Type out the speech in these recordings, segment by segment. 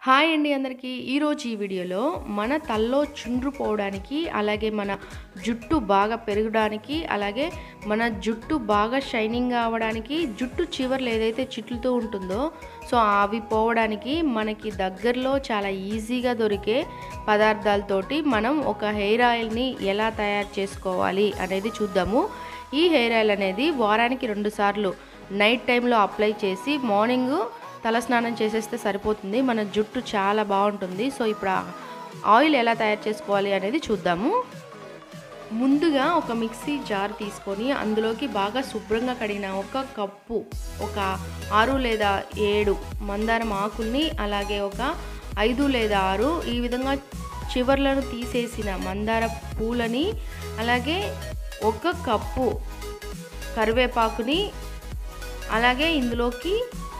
hi అండి అందరికీ ఈరోజు ఈ వీడియోలో మన తల్లో చుండ్రు పోవడానికి అలాగే మన జుట్టు బాగా పెరగడానికి అలాగే మన జుట్టు బాగా షైనింగ్ అవ్వడానికి జుట్టు చివర్లు ఏదైతే చిట్లుతూ ఉంటుందో సో అవి పోవడానికి మనకి దగ్గరలో చాలా ఈజీగా దొరికే పదార్థాలతోటి మనం ఒక హెయిర్ ఆయిల్ని ఎలా తయారు చేసుకోవాలి అనేది చూద్దాము ఈ హెయిర్ ఆయిల్ అనేది వారానికి రెండు సార్లు నైట్ టైంలో అప్లై చేసి మార్నింగ్ తలస్నానం చేసేస్తే సరిపోతుంది మన జుట్టు చాలా బాగుంటుంది సో ఇప్పుడు ఆ ఆయిల్ ఎలా తయారు చేసుకోవాలి అనేది చూద్దాము ముందుగా ఒక మిక్సీ జార్ తీసుకొని అందులోకి బాగా శుభ్రంగా కడిగిన ఒక కప్పు ఒక ఆరు లేదా ఏడు మందారం ఆకుల్ని అలాగే ఒక ఐదు లేదా ఆరు ఈ విధంగా చివర్లను తీసేసిన మందార పూలని అలాగే ఒక కప్పు కరివేపాకుని అలాగే ఇందులోకి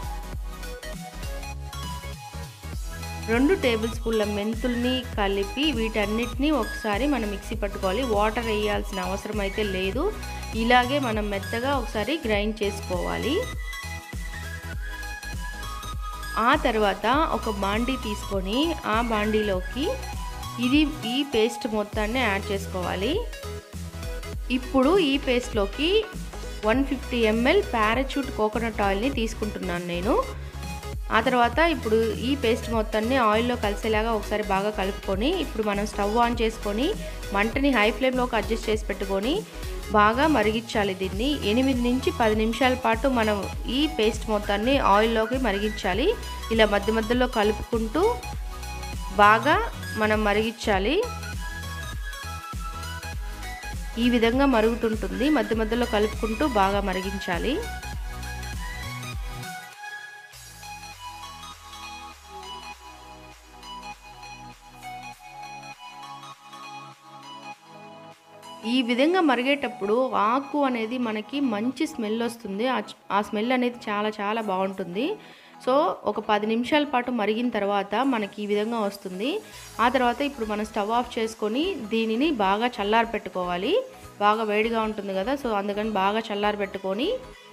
రెండు టేబుల్ స్పూన్ల మెంతుల్ని కలిపి వీటన్నిటిని ఒకసారి మనం మిక్సీ పట్టుకోవాలి వాటర్ వేయాల్సిన అవసరం అయితే లేదు ఇలాగే మనం మెత్తగా ఒకసారి గ్రైండ్ చేసుకోవాలి ఆ తర్వాత ఒక బాండీ తీసుకొని ఆ బాండీలోకి ఇది ఈ పేస్ట్ మొత్తాన్ని యాడ్ చేసుకోవాలి ఇప్పుడు ఈ పేస్ట్లోకి one fifty ML Parachute coconut ఆయిల్ని తీసుకుంటున్నాను నేను ఆ తర్వాత ఇప్పుడు ఈ పేస్ట్ మొత్తాన్ని ఆయిల్లో కలిసేలాగా ఒకసారి బాగా కలుపుకొని ఇప్పుడు మనం స్టవ్ ఆన్ చేసుకొని మంటని హై ఫ్లేమ్లోకి అడ్జస్ట్ చేసి పెట్టుకొని బాగా మరిగించాలి దీన్ని ఎనిమిది నుంచి పది నిమిషాల పాటు మనం ఈ పేస్ట్ మొత్తాన్ని ఆయిల్లోకి మరిగించాలి ఇలా మధ్య మధ్యలో కలుపుకుంటూ బాగా మనం మరిగించాలి ఈ విధంగా మరుగుతుంటుంది మధ్య మధ్యలో కలుపుకుంటూ బాగా మరిగించాలి ఈ విధంగా మరిగేటప్పుడు ఆకు అనేది మనకి మంచి స్మెల్ వస్తుంది ఆ స్మెల్ అనేది చాలా చాలా బాగుంటుంది సో ఒక పది నిమిషాల పాటు మరిగిన తర్వాత మనకి ఈ విధంగా వస్తుంది ఆ తర్వాత ఇప్పుడు మనం స్టవ్ ఆఫ్ చేసుకొని దీనిని బాగా చల్లారి పెట్టుకోవాలి బాగా వేడిగా ఉంటుంది కదా సో అందుకని బాగా చల్లారి పెట్టుకొని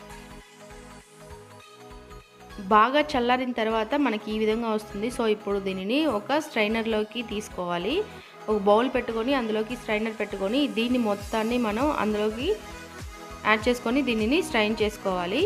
బాగా చల్లారిన తర్వాత మనకి ఈ విధంగా వస్తుంది సో ఇప్పుడు దీనిని ఒక స్ట్రైనర్లోకి తీసుకోవాలి ఒక బౌల్ పెట్టుకొని అందులోకి స్ట్రైనర్ పెట్టుకొని దీన్ని మొత్తాన్ని మనం అందులోకి యాడ్ చేసుకొని దీనిని స్ట్రైన్ చేసుకోవాలి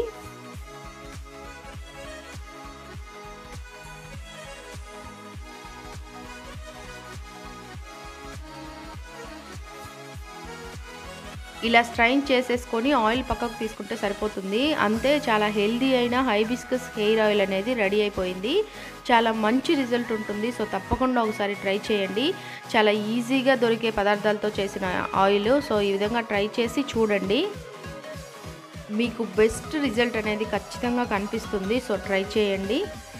ఇలా స్ట్రైన్ చేసేసుకొని ఆయిల్ పక్కకు తీసుకుంటే సరిపోతుంది అంతే చాలా హెల్దీ అయిన హైబిస్కస్ హెయిర్ ఆయిల్ అనేది రెడీ అయిపోయింది చాలా మంచి రిజల్ట్ ఉంటుంది సో తప్పకుండా ఒకసారి ట్రై చేయండి చాలా ఈజీగా దొరికే పదార్థాలతో చేసిన ఆయిల్ సో ఈ విధంగా ట్రై చేసి చూడండి మీకు బెస్ట్ రిజల్ట్ అనేది ఖచ్చితంగా కనిపిస్తుంది సో ట్రై చేయండి